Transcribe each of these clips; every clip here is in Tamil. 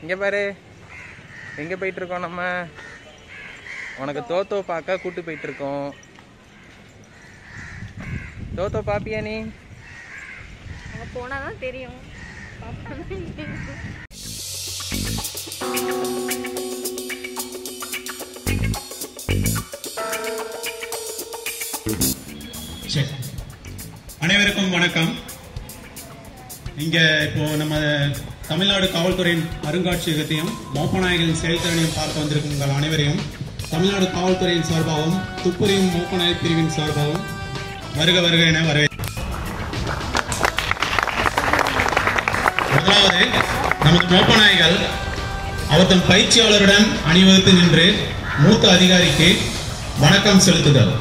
இங்க பாரு எங்க போயிட்டு இருக்கோம் நம்ம உனக்கு தோத்தோ பார்க்க கூட்டு போயிட்டு இருக்கோம் தோத்தோ பாப்பியா நீ அங்க போனாதான் தெரியும் பாப்பாதான் தெரியும். சரி அனைவருக்கும் வணக்கம் இங்க இப்போ நம்ம தமிழ்நாடு காவல்துறையின் அருங்காட்சியகத்தையும் மோப்பநாயகன் செயல்திறனையும் பார்க்க வந்திருக்கும் உங்கள் அனைவரையும் தமிழ்நாடு காவல்துறையின் சார்பாகவும் துப்புரியும் மோப்பநாய பிரிவின் சார்பாகவும் வருக வருக என வரவே முதலாவது நமது மோப்பநாய்கள் அவர் தம் பயிற்சியாளருடன் அணிவகுத்து நின்று மூத்த அதிகாரிக்கு வணக்கம் செலுத்துதல்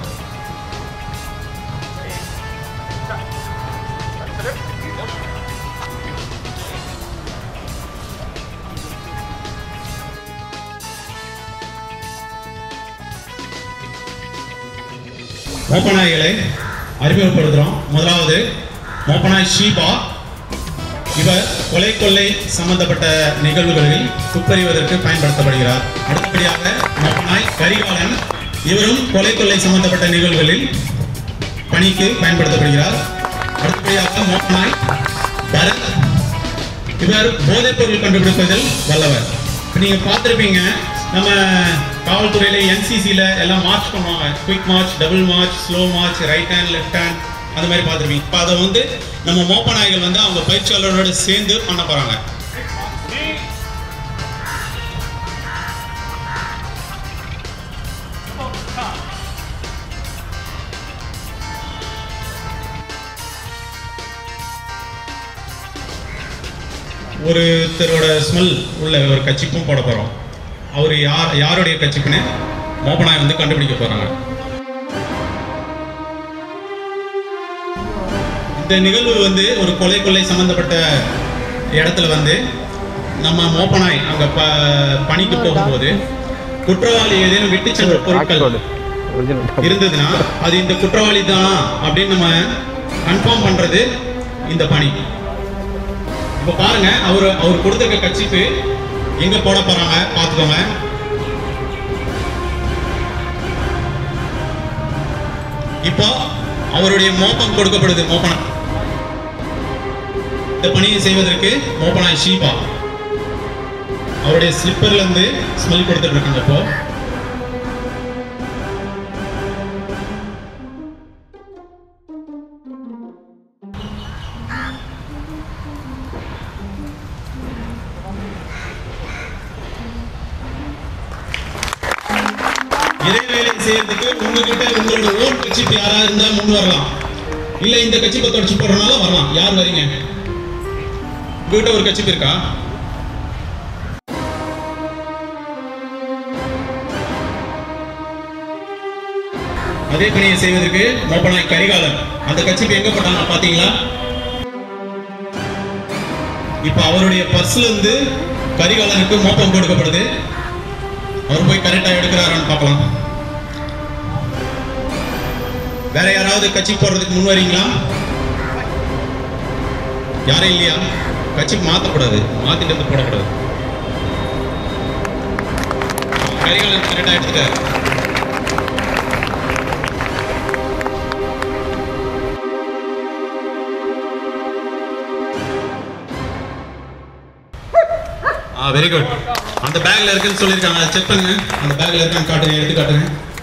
மோப்பநாய்களை அறிமுகப்படுத்துறோம் முதலாவது மோப்பநாய் ஷீபா இவர் கொலை கொள்ளை சம்பந்தப்பட்ட நிகழ்வுகளில் துப்பறிவதற்கு பயன்படுத்தப்படுகிறார் அடுத்தபடியாக மோப்பநாய் கரிகாலன் இவரும் கொலை கொள்ளை சம்பந்தப்பட்ட நிகழ்வுகளில் பணிக்கு பயன்படுத்தப்படுகிறார் அடுத்தபடியாக மோப்பநாய் பரத் இவர் போதைப் பொருள் கண்டுபிடிப்பதில் வல்லவர் இப்ப நீங்க பார்த்திருப்பீங்க நம்ம காவல்துறையில என்சிசில எல்லாம் மார்ச் பண்ணுவாங்க quick march double march slow march right hand left hand அந்த மாதிரி பார்த்திருப்பீங்க இப்போ அதை வந்து நம்ம மோப்ப நாய்கள் வந்து அவங்க பயிற்சியாளரோட சேர்ந்து பண்ண போறாங்க ஒருத்தரோட ஸ்மெல் உள்ள ஒரு கச்சிப்பும் போட போறோம் அவர் யார் யாருடைய கச்சிப்புன்னு மோப்பனாய் வந்து கண்டுபிடிக்க போறாங்க இந்த நிகழ்வு வந்து ஒரு கொலை கொள்ளை சம்பந்தப்பட்ட இடத்துல வந்து நம்ம மோப்பனாய் அங்க ப பணிக்கு போகும்போது குற்றவாளி ஏதேனும் விட்டு சென்ற பொருட்கள் இருந்ததுன்னா அது இந்த குற்றவாளி தானா அப்படின்னு நம்ம கன்ஃபார்ம் பண்றது இந்த பணி இப்ப பாருங்க அவர் அவர் கொடுத்திருக்க கட்சிப்பு எங்க போட போறாங்க பாத்துக்கோங்க இப்போ அவருடைய மோப்பம் கொடுக்கப்படுது மோப்பனம் இந்த பணியை செய்வதற்கு மோப்பனாய் ஷீபா அவருடைய ஸ்லிப்பர்ல இருந்து ஸ்மெல் கொடுத்துட்டு இருக்காங்க இப்போ இதே வேலை செய்யறதுக்கு உங்ககிட்ட உங்களோட ஓன் கட்சிப்பு யாரா இருந்தா முன் வரலாம் இல்ல இந்த கட்சிப்பை தொடச்சு போடுறதுனால வரலாம் யார் வரீங்க உங்ககிட்ட ஒரு கட்சிப்பு இருக்கா அதே பணியை செய்வதற்கு மோப்பனாய் கரிகாலன் அந்த கட்சிப்பு எங்க போட்டாங்க பாத்தீங்களா இப்ப அவருடைய பர்ஸ்ல இருந்து கரிகாலனுக்கு மோப்பம் கொடுக்கப்படுது அவர் போய் கரெக்டா எடுக்கிறாரான்னு பார்க்கலாம் வேற யாராவது கட்சி போடுறதுக்கு முன் வரீங்களா யாரும் இல்லையா கட்சி மாத்தக்கூடாது மாத்திட்டு வந்து போடக்கூடாது கரிகாலன் கரெக்டா எடுத்துட்டாரு ஆ வெரி குட் அந்த பேக்ல இருக்குன்னு சொல்லியிருக்காங்க அதை செக் பண்ணுங்க அந்த பேக்ல இருக்கான்னு காட்டுங்க எடுத்து காட்டுங்க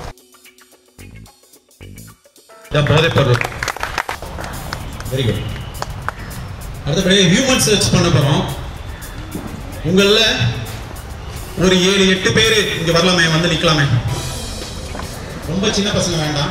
இதான் போதைப் பொருள் வெரி குட் அடுத்தபடி ஹியூமன் சர்ச் பண்ண போறோம் உங்கள ஒரு ஏழு எட்டு பேர் இங்க வரலாமே வந்து நிக்கலாமே ரொம்ப சின்ன பசங்க வேண்டாம்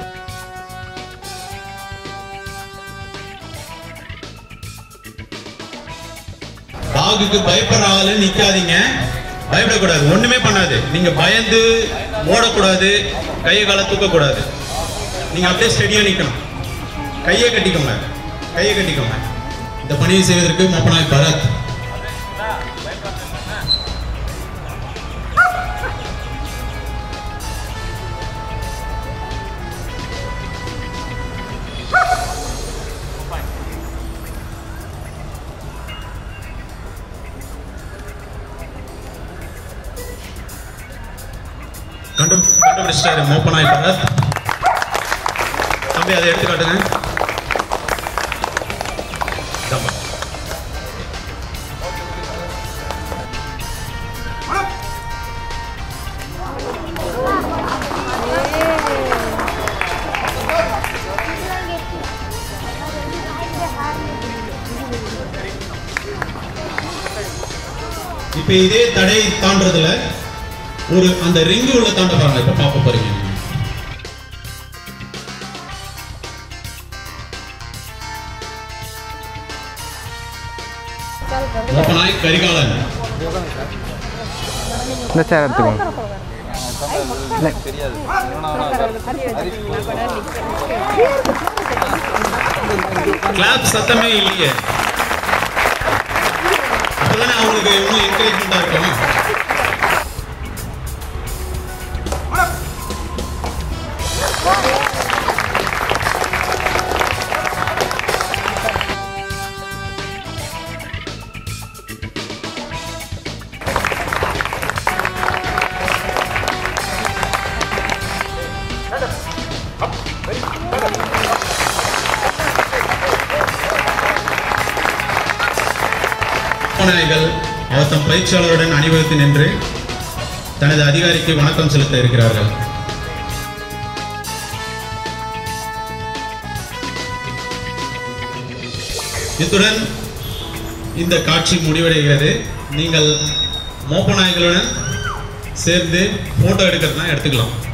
டாகுக்கு பயப்படுற ஆளு நிக்காதீங்க பயப்படக்கூடாது ஒண்ணுமே பண்ணாது நீங்க பயந்து ஓடக்கூடாது கையை காலை தூக்கக்கூடாது நீங்க அப்படியே ஸ்டெடியா நிக்கணும் கையை கட்டிக்கோங்க கையை கட்டிக்கோங்க இந்த பணியை செய்வதற்கு மோப்பனாய் பரத் மிஸ்டர் மோப்பனாய் பரத் தம்பி அதை எடுத்து காட்டுங்க இந்தாம்மா. இப்ப இதே தடை தாண்டறதுல ஒரு அந்த ரிங்கு உள்ள தாண்ட பாருங்க இப்ப பாப்ப போறீங்க நீங்க. மோப்பனாய் கரிகாலன் இந்த சேர் எடுத்துக்கோங்க கிளாப் சத்தமே இல்லையே அப்பதானே அவங்களுக்கு இன்னும் என்கரேஜ்மெண்டா இருக்கும் மாணவர்கள் அவர் தம் பயிற்சியாளருடன் அணிவகுத்து நின்று தனது அதிகாரிக்கு வணக்கம் செலுத்த இருக்கிறார்கள் இத்துடன் இந்த காட்சி முடிவடைகிறது நீங்கள் மோப்ப நாய்களுடன் சேர்ந்து போட்டோ எடுக்கிறதுனா எடுத்துக்கலாம்